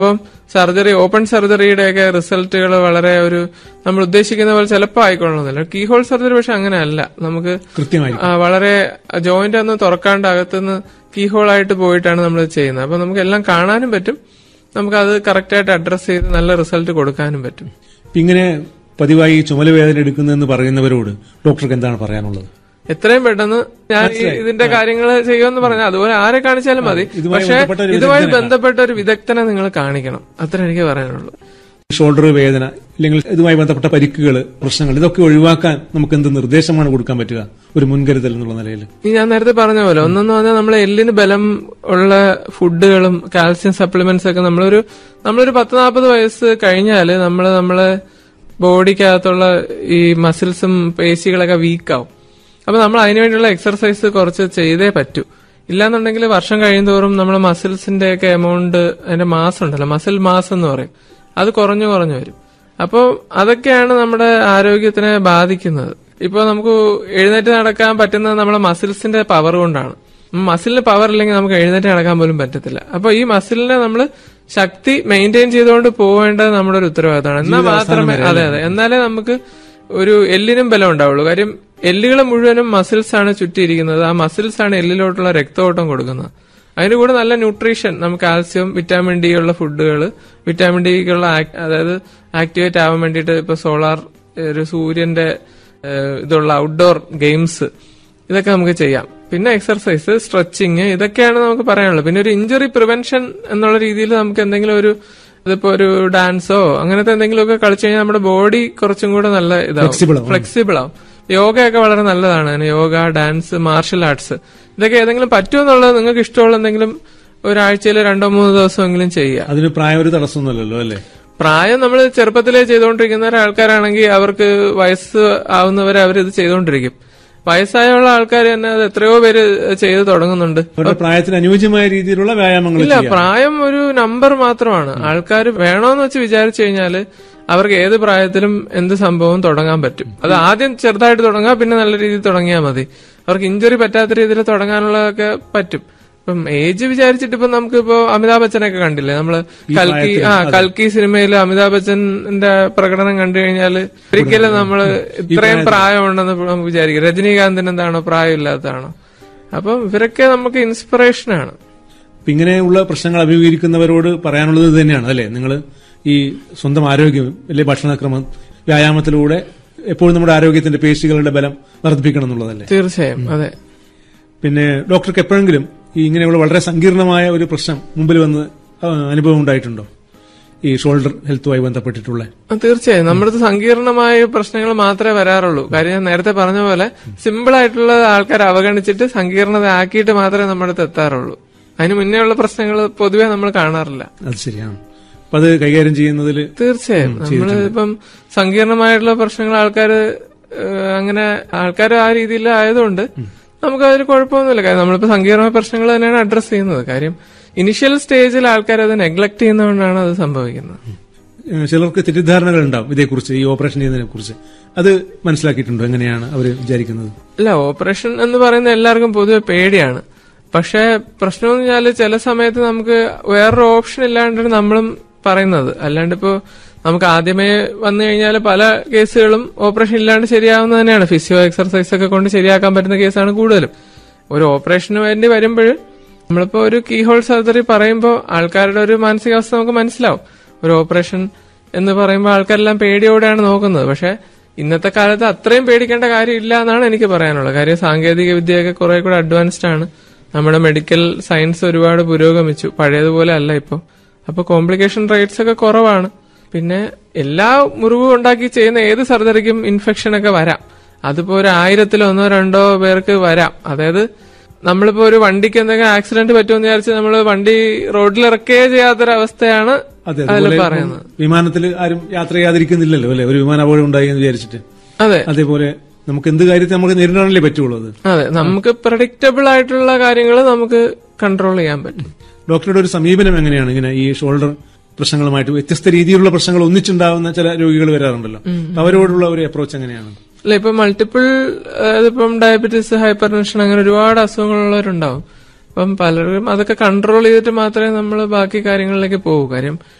അപ്പം surgery open സർജറിയുടെ ഒക്കെ റിസൾട്ടുകൾ വളരെ ഒരു നമ്മൾ ഉദ്ദേശിക്കുന്ന പോലെ ചിലപ്പോൾ ആയിക്കൊള്ളണമെന്നില്ല കീ ഹോൾ സർജറി പക്ഷെ അങ്ങനെയല്ല നമുക്ക് കൃത്യമായി ആ, വളരെ ജോയിന്റ് ഒന്നും തുറക്കാണ്ട് അകത്തുനിന്ന് കീ ഹോൾ ആയിട്ട് പോയിട്ടാണ് നമ്മൾ ചെയ്യുന്നത് അപ്പൊ നമുക്ക് എല്ലാം കാണാനും പറ്റും നമുക്ക് അത് കറക്റ്റ് ആയിട്ട് അഡ്രസ് ചെയ്ത് നല്ല റിസൾട്ട് കൊടുക്കാനും പറ്റും ഇപ്പൊ ഇങ്ങനെ പതിവായി ഈ ചുമലുവേദന എടുക്കുന്നതെന്ന് പറയുന്നവരോട് ഡോക്ടർക്ക് എന്താണ് പറയാനുള്ളത് എത്രയും പെട്ടെന്ന് ഞാൻ ഈ ഇതിന്റെ കാര്യങ്ങൾ ചെയ്യുമെന്ന് പറഞ്ഞാൽ അതുപോലെ ആരെ കാണിച്ചാലും മതി ഇതുമായി പക്ഷെ ബന്ധപ്പെട്ട ഒരു ഇതുമായി വിദഗ്ധനെ ബന്ധപ്പെട്ട ഒരു വിദഗ്ധനെ നിങ്ങൾ കാണിക്കണം അത്ര എനിക്ക് പറയാനുള്ളൂ ഷോൾഡർ വേദന അല്ലെങ്കിൽ ഇതുമായി ബന്ധപ്പെട്ട പരിക്കുകൾ പ്രശ്നങ്ങൾ ഇതൊക്കെ ഒഴിവാക്കാൻ നമുക്ക് എന്ത് നിർദ്ദേശമാണ് കൊടുക്കാൻ പറ്റുക ഒരു മുൻകരുതൽ എന്നുള്ള നിലയിൽ ഈ ഞാൻ നേരത്തെ പറഞ്ഞ പോലെ ഒന്നെന്ന് പറഞ്ഞാൽ നമ്മളെ എല്ലിന് ബലം ഉള്ള ഫുഡുകളും കാൽസ്യം സപ്ലിമെന്റ്സ് ഒക്കെ നമ്മളൊരു നമ്മളൊരു പത്ത് നാൽപ്പത് വയസ്സ് കഴിഞ്ഞാല് നമ്മൾ നമ്മളെ ബോഡിക്കകത്തുള്ള ഈ മസിൽസും പേശികളൊക്കെ വീക്കാവും അപ്പൊ നമ്മൾ അതിനുവേണ്ടിയുള്ള എക്സർസൈസ് കുറച്ച് ചെയ്തേ പറ്റൂ ഇല്ലാന്നുണ്ടെങ്കിൽ വർഷം കഴിയുന്തോറും നമ്മൾ മസിൽസിന്റെ ഒക്കെ എമൗണ്ട് അതിന്റെ മാസ് ഉണ്ടല്ലോ മസിൽ മാസ് എന്ന് പറയും അത് കുറഞ്ഞു കുറഞ്ഞു വരും അപ്പോൾ അതൊക്കെയാണ് നമ്മുടെ ആരോഗ്യത്തിനെ ബാധിക്കുന്നത് ഇപ്പൊ നമുക്ക് എഴുന്നേറ്റ് നടക്കാൻ പറ്റുന്നത് നമ്മുടെ മസിൽസിന്റെ പവർ കൊണ്ടാണ് മസിലിന് പവർ ഇല്ലെങ്കിൽ നമുക്ക് എഴുന്നേറ്റ് നടക്കാൻ പോലും പറ്റത്തില്ല അപ്പൊ ഈ മസിലിനെ നമ്മൾ ശക്തി മെയിൻറ്റെയിൻ ചെയ്തുകൊണ്ട് പോവേണ്ടത് നമ്മുടെ ഒരു ഉത്തരവാദിത്തമാണ് എന്നാൽ മാത്രമേ അതെ അതെ എന്നാലേ നമുക്ക് ഒരു എല്ലിനും ബലം ഉണ്ടാവുള്ളൂ കാര്യം എല്ലുകൾ മുഴുവനും മസിൽസ് ആണ് ചുറ്റിയിരിക്കുന്നത് ആ മസിൽസ് ആണ് എല്ലിലോട്ടുള്ള രക്തഓട്ടം കൊടുക്കുന്നത് അതിന്റെ കൂടെ നല്ല ന്യൂട്രീഷൻ നമുക്ക് കാൽസ്യം വിറ്റാമിൻ ഡി ഉള്ള ഫുഡുകൾ വിറ്റാമിൻ ഡിക്കുള്ള അതായത് ആക്ടിവേറ്റ് ആവാൻ വേണ്ടിയിട്ട് ഇപ്പൊ സോളാർ ഒരു സൂര്യന്റെ ഏഹ്, ഇതുള്ള ഔട്ട്ഡോർ ഗെയിംസ് ഇതൊക്കെ നമുക്ക് ചെയ്യാം പിന്നെ എക്സർസൈസ് സ്ട്രെച്ചിങ് ഇതൊക്കെയാണ് നമുക്ക് പറയാനുള്ളത് പിന്നെ ഒരു ഇഞ്ചുറി പ്രിവെൻഷൻ എന്നുള്ള രീതിയിൽ നമുക്ക് എന്തെങ്കിലും ഒരു ഇതിപ്പോ ഒരു ഡാൻസോ അങ്ങനത്തെ എന്തെങ്കിലുമൊക്കെ കളിച്ചു കഴിഞ്ഞാൽ നമ്മുടെ ബോഡി കുറച്ചും കൂടെ നല്ല Flexible ഇതാവും ആവും. ഫ്ലെക്സിബിൾ ആവും യോഗയൊക്കെ വളരെ നല്ലതാണ് അങ്ങനെ യോഗ ഡാൻസ് മാർഷൽ ആർട്സ് ഇതൊക്കെ ഏതെങ്കിലും പറ്റുമെന്നുള്ളത് നിങ്ങൾക്ക് ഇഷ്ടമുള്ള എന്തെങ്കിലും ഒരാഴ്ചയിൽ രണ്ടോ മൂന്നോ ദിവസമെങ്കിലും ചെയ്യുക അതിന് പ്രായം ഒരു തടസ്സമൊന്നുമല്ലല്ലോ അല്ലേ പ്രായം നമ്മൾ ചെറുപ്പത്തിലേ ചെയ്തുകൊണ്ടിരിക്കുന്ന ആൾക്കാരാണെങ്കിൽ അവർക്ക് വയസ്സ് ആവുന്നവരെ അവർ ഇത് ചെയ്തുകൊണ്ടിരിക്കും വയസ്സായുള്ള ആൾക്കാർ തന്നെ അത് എത്രയോ പേര് ചെയ്ത് തുടങ്ങുന്നുണ്ട് അവരുടെ പ്രായത്തിന് അനുയോജ്യമായ രീതിയിലുള്ള വ്യായാമങ്ങൾ ഇല്ല ചെയ്യാം പ്രായം ഒരു നമ്പർ മാത്രമാണ് ആൾക്കാർ വേണോന്ന് വെച്ച് വിചാരിച്ചു കഴിഞ്ഞാല് അവർക്ക് ഏത് പ്രായത്തിലും എന്ത് സംഭവവും തുടങ്ങാൻ പറ്റും അത് ആദ്യം ചെറുതായിട്ട് തുടങ്ങാം പിന്നെ നല്ല രീതിയിൽ തുടങ്ങിയാൽ മതി അവർക്ക് ഇഞ്ചുറി പറ്റാത്ത രീതിയിൽ തുടങ്ങാനുള്ളതൊക്കെ പറ്റും ഇപ്പം ഏജ് വിചാരിച്ചിട്ട് ഇപ്പൊ നമുക്ക് ഇപ്പോ അമിതാഭ് ബച്ചനൊക്കെ കണ്ടില്ലേ നമ്മള് കൽക്കി ആ കൽക്കി സിനിമയിൽ അമിതാഭ് ബച്ചന്റെ പ്രകടനം കണ്ടു കഴിഞ്ഞാല് ഒരിക്കലും നമ്മള് ഇത്രയും പ്രായമുണ്ടെന്ന് നമുക്ക് വിചാരിക്കും രജനീകാന്തിന് എന്താണോ പ്രായമില്ലാത്തതാണോ അപ്പം ഇവരൊക്കെ നമുക്ക് ഇൻസ്പിറേഷനാണ് അപ്പൊ ഇങ്ങനെയുള്ള പ്രശ്നങ്ങൾ അഭിമുഖീകരിക്കുന്നവരോട് പറയാനുള്ളത് ഇത് തന്നെയാണ് അല്ലേ നിങ്ങൾ ഈ സ്വന്തം ആരോഗ്യം അല്ലെ ഭക്ഷണക്രമം വ്യായാമത്തിലൂടെ എപ്പോഴും നമ്മുടെ ആരോഗ്യത്തിന്റെ പേശികളുടെ ബലം വർദ്ധിപ്പിക്കണം എന്നുള്ളതല്ലേ തീർച്ചയായും അതെ പിന്നെ ഡോക്ടർക്ക് എപ്പോഴെങ്കിലും ഈ ഇങ്ങനെയുള്ള വളരെ സങ്കീർണമായ ഒരു പ്രശ്നം മുമ്പിൽ വന്ന് ആ, അനുഭവം ഉണ്ടായിട്ടുണ്ടോ ഈ ഷോൾഡർ ഹെൽത്തുമായി ബന്ധപ്പെട്ടിട്ടുള്ള ആ, തീർച്ചയായും നമ്മുടെ അടുത്ത് സങ്കീർണമായ പ്രശ്നങ്ങൾ മാത്രമേ വരാറുള്ളൂ കാര്യം ഞാൻ നേരത്തെ പറഞ്ഞ പോലെ സിമ്പിൾ ആയിട്ടുള്ള ആൾക്കാർ അവഗണിച്ചിട്ട് സങ്കീർണത ആക്കിയിട്ട് മാത്രമേ നമ്മുടെ അടുത്ത് എത്താറുള്ളൂ അതിന് മുന്നേ ഉള്ള പ്രശ്നങ്ങൾ പൊതുവെ നമ്മൾ കാണാറില്ല അത് ശരിയാണ് അപ്പൊ അത് കൈകാര്യം ചെയ്യുന്നതിൽ തീർച്ചയായും നമ്മൾ ഇപ്പം സങ്കീർണമായിട്ടുള്ള പ്രശ്നങ്ങൾ ആൾക്കാർ അങ്ങനെ ആൾക്കാർ ആ രീതിയിൽ ആയതുകൊണ്ട് നമുക്ക് അതിൽ കുഴപ്പമൊന്നുമില്ല കാര്യം നമ്മളിപ്പോ സങ്കീർണമായ പ്രശ്നങ്ങൾ തന്നെയാണ് അഡ്രസ് ചെയ്യുന്നത് കാര്യം ഇനിഷ്യൽ സ്റ്റേജിൽ ആൾക്കാർ അത് നെഗ്ലക്ട് ചെയ്യുന്നതുകൊണ്ടാണ് അത് സംഭവിക്കുന്നത് ഏഹ്, ചിലർക്ക് തെറ്റിദ്ധാരണകൾ ഉണ്ടാവും ഇതേക്കുറിച്ച് ഈ ഓപ്പറേഷൻ ചെയ്യുന്നതിനെ കുറിച്ച് അത് മനസ്സിലാക്കിയിട്ടുണ്ടോ എങ്ങനെയാണ് അവർ വിചാരിക്കുന്നത് അല്ല ഓപ്പറേഷൻ എന്ന് പറയുന്ന എല്ലാവർക്കും പൊതുവെ പേടിയാണ് പക്ഷെ പ്രശ്നം എന്ന് വെച്ചാല് ചില സമയത്ത് നമുക്ക് വേറൊരു ഓപ്ഷൻ ഇല്ലാണ്ടാണ് നമ്മളും പറയുന്നത് അല്ലാണ്ട് ഇപ്പോ നമുക്ക് ആദ്യമേ വന്നു കഴിഞ്ഞാൽ പല കേസുകളും ഓപ്പറേഷൻ ഇല്ലാണ്ട് ശരിയാവുന്ന തന്നെയാണ് ഫിസിയോ എക്സർസൈസ് ഒക്കെ കൊണ്ട് ശരിയാക്കാൻ പറ്റുന്ന കേസാണ് കൂടുതലും ഒരു ഓപ്പറേഷന് വേണ്ടി വരുമ്പോൾ നമ്മളിപ്പോ ഒരു കീ ഹോൾ സർജറി പറയുമ്പോൾ ആൾക്കാരുടെ ഒരു മാനസികാവസ്ഥ നമുക്ക് മനസ്സിലാവും ഒരു ഓപ്പറേഷൻ എന്ന് പറയുമ്പോൾ ആൾക്കാരെല്ലാം പേടിയോടെയാണ് നോക്കുന്നത് പക്ഷെ ഇന്നത്തെ കാലത്ത് അത്രയും പേടിക്കേണ്ട കാര്യമില്ല എന്നാണ് എനിക്ക് പറയാനുള്ളത് കാര്യം സാങ്കേതിക വിദ്യയൊക്കെ കുറെ കൂടെ അഡ്വാൻസ്ഡ് ആണ് നമ്മുടെ മെഡിക്കൽ സയൻസ് ഒരുപാട് പുരോഗമിച്ചു പഴയതുപോലെ അല്ല ഇപ്പോൾ അപ്പൊ കോംപ്ലിക്കേഷൻ റേറ്റ്സ് ഒക്കെ കുറവാണ് പിന്നെ എല്ലാ മുറിവും ഉണ്ടാക്കി ചെയ്യുന്ന ഏത് സർജറിക്കും ഇൻഫെക്ഷൻ ഒക്കെ വരാം അതിപ്പോ ഒരു ആയിരത്തിലോ ഒന്നോ രണ്ടോ പേർക്ക് വരാം അതായത് നമ്മളിപ്പോ ഒരു വണ്ടിക്ക് എന്തെങ്കിലും ആക്സിഡന്റ് പറ്റുമെന്ന് വിചാരിച്ച് നമ്മൾ വണ്ടി റോഡിൽ ഇറക്കുകയേ ചെയ്യാത്തൊരവസ്ഥയാണ് അതെ അതിൽ അതുപോലെ പറയുന്നത് വിമാനത്തിൽ ആരും യാത്ര ചെയ്യാതിരിക്കുന്നില്ലല്ലോ അല്ലെ ഒരു വിമാന അപകടം ഉണ്ടായി എന്ന് വിചാരിച്ചിട്ട് അതെ അതേപോലെ നമുക്ക് എന്ത് കാര്യത്തെ നമുക്ക് നേരിടാനല്ലേ പറ്റുള്ളൂ അത് അതെ നമുക്ക് പ്രഡിക്റ്റബിൾ ആയിട്ടുള്ള കാര്യങ്ങൾ നമുക്ക് കൺട്രോൾ ചെയ്യാൻ പറ്റും ഡോക്ടറുടെ ഒരു സമീപനം എങ്ങനെയാണ് ഇങ്ങനെ ഈ ഷോൾഡർ പ്രശ്നങ്ങളുമായിട്ട് വ്യത്യസ്ത രീതിയിലുള്ള പ്രശ്നങ്ങൾ ഒന്നിച്ചുണ്ടാവുന്ന ചില രോഗികൾ വരാറുണ്ടല്ലോ അപ്പൊ അവരോടുള്ള ഒരു അപ്രോച്ച് എങ്ങനെയാണ് അല്ല ഇപ്പൊ മൾട്ടിപ്പിൾ ഇപ്പം ഡയബറ്റീസ് ഹൈപ്പർ ടെൻഷൻ അങ്ങനെ ഒരുപാട് അസുഖങ്ങളുള്ളവരുണ്ടാവും അപ്പം പലരും അതൊക്കെ കൺട്രോൾ ചെയ്തിട്ട് മാത്രമേ നമ്മൾ ബാക്കി കാര്യങ്ങളിലേക്ക് പോകൂ കാര്യം